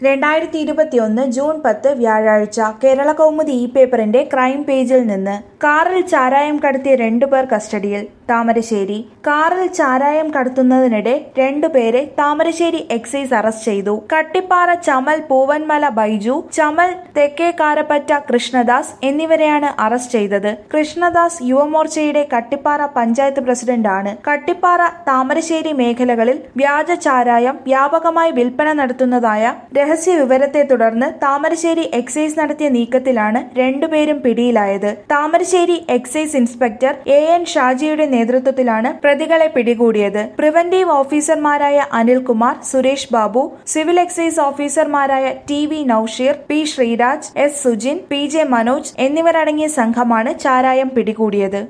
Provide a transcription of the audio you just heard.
രണ്ടായിരത്തി ഇരുപത്തിയൊന്ന് ജൂൺ പത്ത് വ്യാഴാഴ്ച കേരള കൗമുദി ഇ പേപ്പറിന്റെ ക്രൈം പേജിൽ നിന്ന് കാറിൽ ചാരായം കടത്തിയ രണ്ടുപേർ കസ്റ്റഡിയിൽ താമരശ്ശേരി കാറിൽ ചാരായം കടത്തുന്നതിനിടെ രണ്ടുപേരെ താമരശ്ശേരി എക്സൈസ് അറസ്റ്റ് ചെയ്തു കട്ടിപ്പാറ ചമൽ പൂവൻമല ബൈജു ചമൽ തെക്കേക്കാരപ്പറ്റ കൃഷ്ണദാസ് എന്നിവരെയാണ് അറസ്റ്റ് ചെയ്തത് കൃഷ്ണദാസ് യുവമോർച്ചയുടെ കട്ടിപ്പാറ പഞ്ചായത്ത് പ്രസിഡന്റാണ് കട്ടിപ്പാറ താമരശ്ശേരി മേഖലകളിൽ വ്യാജ ചാരായം വ്യാപകമായി വിൽപ്പന നടത്തുന്നതായ രഹസ്യ വിവരത്തെ തുടർന്ന് താമരശ്ശേരി എക്സൈസ് നടത്തിയ നീക്കത്തിലാണ് രണ്ടുപേരും പിടിയിലായത് Thamarassery excise inspector A N ഷാജിയുടെ നേതൃത്വത്തിലാണ് പ്രതികളെ പിടികൂടിയത് പ്രിവന്റീവ് ഓഫീസർമാരായ അനിൽകുമാർ സുരേഷ് ബാബു സിവിൽ എക്സൈസ് ഓഫീസർമാരായ T V Nousheer P Sreeraj S Sujin P J Manoj എന്നിവരടങ്ങിയ സംഘമാണ് ചാരായം പിടികൂടിയത്